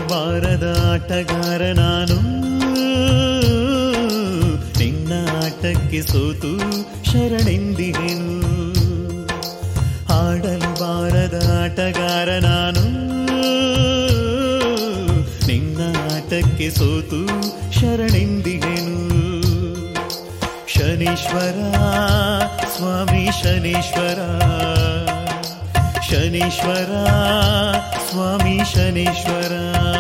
ಬಾರದ ಆಟಗಾರ ನಾನು ನಿನ್ನ ಆಟಕ್ಕೆ ಸೋತು ಶರಣೆಂದಿಗೆನು ಆಡಲು ಬಾರದ ಆಟಗಾರ ನಾನು ನಿನ್ನ ಆಟಕ್ಕೆ ಸೋತು ಶರಣೆಂದಿಗೆನು ಶನೀಶ್ವರ ಸ್ವಾಮಿ ಶನೀಶ್ವರ ಶನೀಶ್ವರ ಸ್ವಾಮಿ ಶನೀಶ್ವರ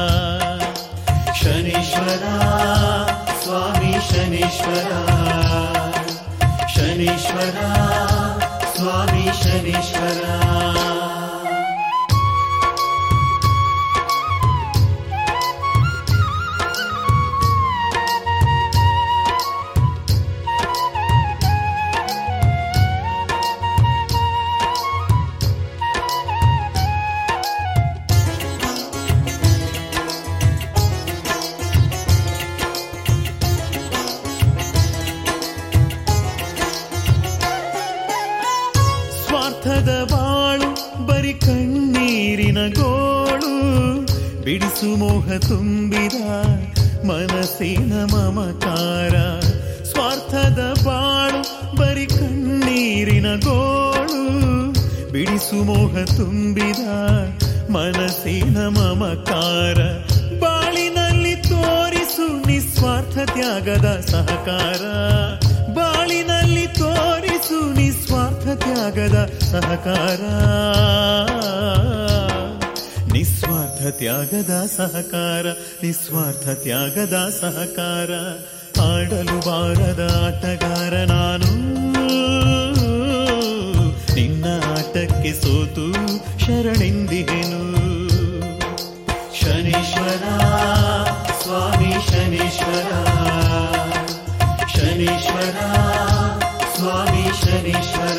ಶನೀಶ್ವರ ಸ್ವಾಮಿ ಶನೀಶ್ವರ ಶನೀಶ್ವರ ಸ್ವಾಮಿ ಶನೀಶ್ವರ ಸ್ವಾರ್ಥದ ಬಾಳು ಬರಿ ಕಣ್ಣೀರಿನ ಗೋಳು ಬಿಡಿಸು ಮೋಹ ತುಂಬಿದ ಮನಸ್ಸಿನ ಮಮಕಾರ ಸ್ವಾರ್ಥದ ಬಾಳು ಬರಿ ಕಣ್ಣೀರಿನ ಗೋಳು ಬಿಡಿಸು ಮೋಹ ತುಂಬಿದ ಮನಸ್ಸಿನ ಮಮಕಾರ ಬಾಳಿನಲ್ಲಿ ತೋರಿಸು ನಿಸ್ವಾರ್ಥ ತ್ಯಾಗದ ಸಹಕಾರ ಬಾಳಿನಲ್ಲಿ ತೋರಿಸು ನಿಸ್ವಾರ್ಥ ತ್ಯಾಗದ ಸಹಕಾರ ನಿಸ್ವಾರ್ಥ ತ್ಯಾಗದ ಸಹಕಾರ ನಿಸ್ವಾರ್ಥ ತ್ಯಾಗದ ಸಹಕಾರ ಆಡಲು ಬಾರದ ಆಟಗಾರ ನಾನು ನಿನ್ನ ಆಟಕ್ಕೆ ಸೋತು ಶರಣೆಂದಿಗೆನು ಶನೀಶ್ವರ ಸ್ವಾಮಿ ಶನೀಶ್ವರ ಶನೀಶ್ವರ ಸ್ವಾಮಿ ಶನೀಶ್ವರ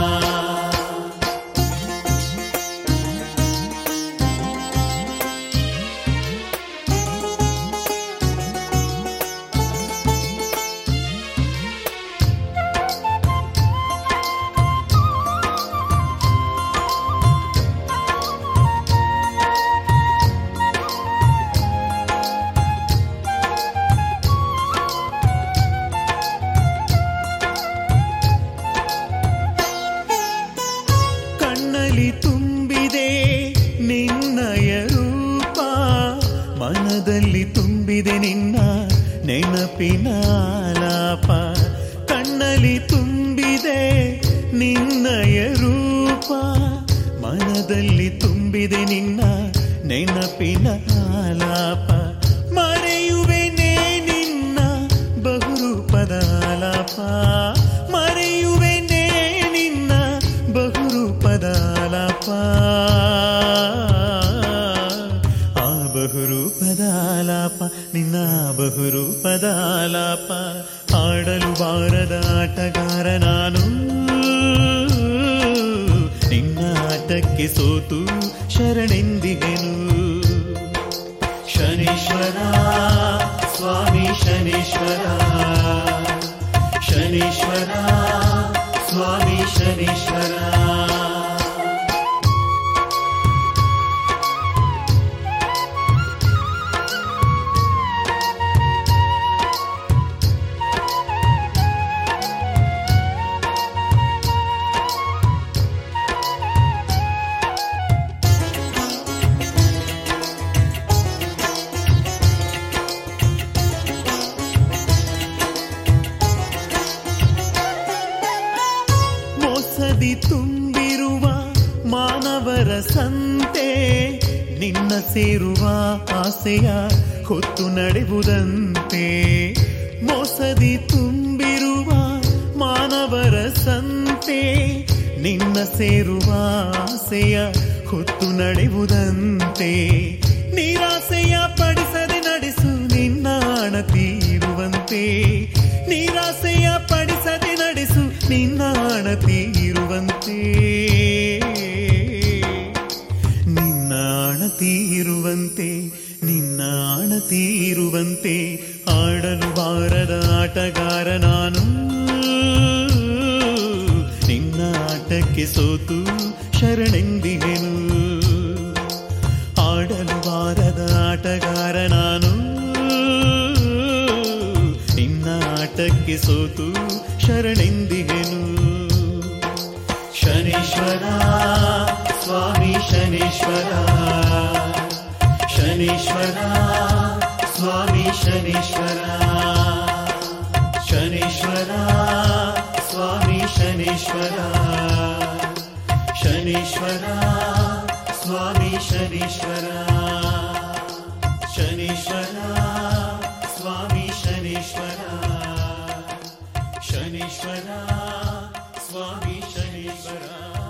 ಕಣ್ಣಲ್ಲಿ ತುಂಬಿದೆ ನಿನ್ನಯ ರೂಪ ಮನದಲ್ಲಿ ತುಂಬಿದೆ ನಿನ್ನ ನೆನಪಿನ ಆಲಾಪ ಕಣ್ಣಲ್ಲಿ ತುಂಬಿದೆ ನಿನ್ನಯ ರೂಪ ಮನದಲ್ಲಿ ತುಂಬಿದೆ ನಿನ್ನ ನೆನಪಿನ ಆಲಾಪ ಮರೆಯುವೆನೇ ನಿನ್ನ ಬಹುರೂಪದ ಆಲಾಪ ಮರೆಯುವೆನೇ ನಿನ್ನ ಬಹುರೂಪದ ಆಲಾಪ ಆ ಬಹುರೂಪದ ಆಲಾಪ ನಿನ್ನ ಬಹುರೂಪದ ಆಲಾಪ ಆಡಲು ಬಾರದ ಆಟಗಾರ ನಾನು ನಿನ್ನ ಆಟಕ್ಕೆ ಸೋತು ಶರಣೆಂದಿಗೆನು ಶನೀಶ್ವರ ಸ್ವಾಮಿ ಶನೀಶ್ವರ ಶನೀಶ್ವರ ಸ್ವಾಮಿ ಶನೀಶ್ವರ ಮೋಸದಿ ತುಂಬಿರುವ ಮಾನವರ ಸಂತೆ ನಿನ್ನ ಸೇರುವ ಆಸೆಯ ಹೊತ್ತು ನಡೆಯುವುದಂತೆ ಮೋಸದಿ ತುಂಬಿರುವ ಮಾನವರ ಸಂತೆ ನಿನ್ನ ಸೇರುವ ಆಸೆಯ ಹೊತ್ತು ನಡೆಯುವುದಂತೆ ನಿರಾಸೆಯ ಪಡಿಸದೆ ನಡೆಸು ನಿನ್ನ ಅಣತಿ ಇರುವಂತೆ ನಿರಾಸೆಯ ಪಡಿಸದೆ ನಡೆಸು ನಿನ್ನ ಅಣತಿ ಇರುವಂತೆ ನಿನ್ನ ಅಣತಿ ಇರುವಂತೆ ನಿನ್ನ ಅಣತಿ ಇರುವಂತೆ ಆಡಲು ಬಾರದ ಆಟಗಾರ ನಾನು ನಿನ್ನ ಆಟಕ್ಕೆ ಸೋತು ಶರಣೆಂದಿಗೆನು ಆಡಲು ಬಾರದ ಆಟಗಾರ ನಾನು ನಿನ್ನ ಆಟಕ್ಕೆ ಸೋತು ಶರಣೆಂದಿಗೆನು ಶನೀಶ್ವರ ಸ್ವಾಮಿ ಶನೀಶ್ವರ ಶನೀಶ್ವರ ಸ್ವಾಮಿ ಶನೀಶ್ವರ ಶನೀಶ್ವರ ಸ್ವಾಮಿ ಶನೀಶ್ವರ ಶನೀಶ್ವರ ಸ್ವಾಮಿ ಶನೀಶ್ವರ ಶನೀಶ್ವರ ಸ್ವಾಮಿ ಶನೀಶ್ವರ ಶನೀಶ್ವರ ಸ್ವಾಮಿ ಶನೀಶ್ವರ